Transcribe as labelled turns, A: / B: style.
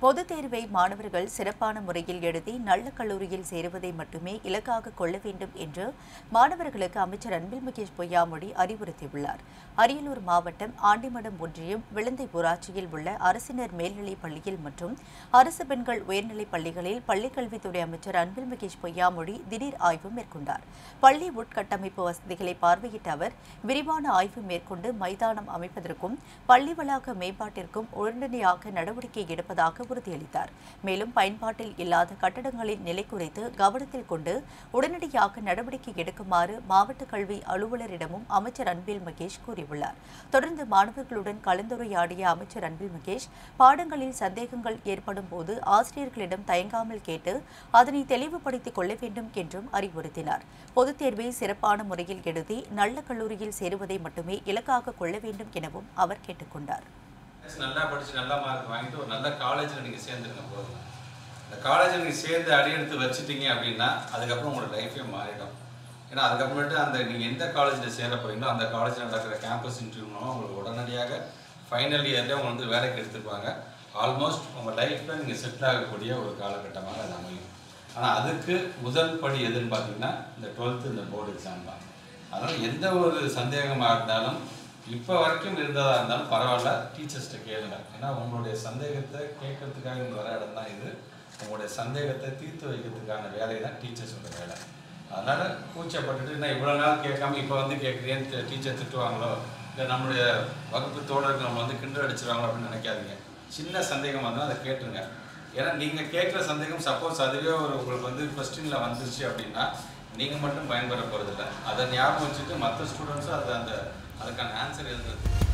A: பொதுத் தேர்வை மாணவர்கள் சிறப்பான முறையில் எழுதி நல்ல கல்லூரியில் சேருவதை மட்டுமே இலக்காக கொள்ள வேண்டும் என்று மாணவர்களுக்கு அமைச்சர் அன்பில் மகேஷ் பொய்யாமொழி அறிவுறுத்தியுள்ளார் அரியலூர் மாவட்டம் ஆண்டிமடம் ஒன்றியம் விளந்தை ஊராட்சியில் உள்ள அரசினர் மேல்நிலைப் பள்ளியில் மற்றும் அரசு பெண்கள் உயர்நிலைப் பள்ளிகளில் பள்ளிக்கல்வித்துறை அமைச்சர் அன்பில் மகேஷ் பொய்யாமொழி திடீர் ஆய்வு மேற்கொண்டார் பள்ளி உட்கட்டமைப்பு வசதிகளை பார்வையிட்ட அவர் விரிவான ஆய்வு மேற்கொண்டு மைதானம் அமைப்பதற்கும் பள்ளி வளாக மேம்பாட்டிற்கும் உடனடியாக நடவடிக்கை எடுப்பதாக உறுதியளித்தார் மேலும் பயன்பாட்டில் இல்லாத கட்டடங்களின் நிலை குறித்து கவனத்தில் கொண்டு உடனடியாக நடவடிக்கை எடுக்குமாறு மாவட்ட கல்வி அலுவலரிடமும் அமைச்சர் அன்பில் மகேஷ் கூறியுள்ளார் தொடர்ந்து மாணவர்களுடன் கலந்துரையாடிய அமைச்சர் அன்பில் மகேஷ் பாடங்களில் சந்தேகங்கள் ஏற்படும் போது ஆசிரியர்களிடம் தயங்காமல் கேட்டு அதனை தெளிவுபடுத்திக் கொள்ள வேண்டும் என்றும் அறிவுறுத்தினார் பொதுத் தேர்வை சிறப்பான முறையில் எழுதி நல்ல கல்லூரியில் சேருவதை மட்டுமே இலக்காக கொள்ள வேண்டும் எனவும் அவர் கேட்டுக்கொண்டார்
B: நல்லா படித்து நல்ல மார்க் வாங்கிட்டு ஒரு நல்ல காலேஜில் நீங்கள் சேர்ந்துருங்க போதும் இந்த காலேஜில் நீங்கள் சேர்ந்து அடியெடுத்து வச்சுட்டீங்க அப்படின்னா அதுக்கப்புறம் உங்களோட லைஃபே மாறிடும் ஏன்னா அதுக்கப்புறமேட்டு அந்த நீங்கள் எந்த காலேஜில் சேர போறீங்களோ அந்த காலேஜில் நடக்கிற கேம்பஸ் இன்டர்வியூ மூலமாக உங்களுக்கு உடனடியாக ஃபைனல் இயர்லேயே உங்களை வந்து வேலைக்கு எடுத்துக்குவாங்க ஆல்மோஸ்ட் உங்கள் லைஃப்பில் நீங்கள் செட்டில் ஆகக்கூடிய ஒரு காலகட்டமாக அது அமையும் ஆனால் அதுக்கு முதல் படி எதுன்னு பார்த்தீங்கன்னா இந்த டுவெல்த்து இந்த போர்டு எக்ஸாம் தான் அதனால் எந்த ஒரு சந்தேகமாக இருந்தாலும் இப்போ வரைக்கும் இருந்ததாக இருந்தாலும் பரவாயில்ல டீச்சர்ஸ்கிட்ட கேளுங்க ஏன்னா உங்களுடைய சந்தேகத்தை கேட்கறதுக்காக இங்கே வர இடம் தான் இது உங்களுடைய சந்தேகத்தை தீர்த்து வைக்கிறதுக்கான வேலை தான் டீச்சர்ஸோட வேலை அதனால் கூச்சப்பட்டுட்டு நான் இவ்வளோ நாள் கேட்காம இப்போ வந்து கேட்குறேன்னு டீச்சர் திட்டுவாங்களோ இல்லை நம்மளுடைய வகுப்பு தோழர்கள் நம்ம வந்து கிண்டல் அடிச்சிருவாங்களோ அப்படின்னு நினைக்காதீங்க சின்ன சந்தேகம் வந்தால் அதை கேட்டுருங்க ஏன்னா நீங்கள் கேட்குற சந்தேகம் சப்போஸ் அதுவே ஒரு உங்களுக்கு வந்து கொஸ்டினில் வந்துருச்சு அப்படின்னா நீங்கள் மட்டும் பயன்பெற போகிறதில்ல அதை ஞாபகம் வச்சுட்டு மற்ற ஸ்டூடெண்ட்ஸும் அதை அந்த அதுக்கான ஆன்சர் எழுதுறது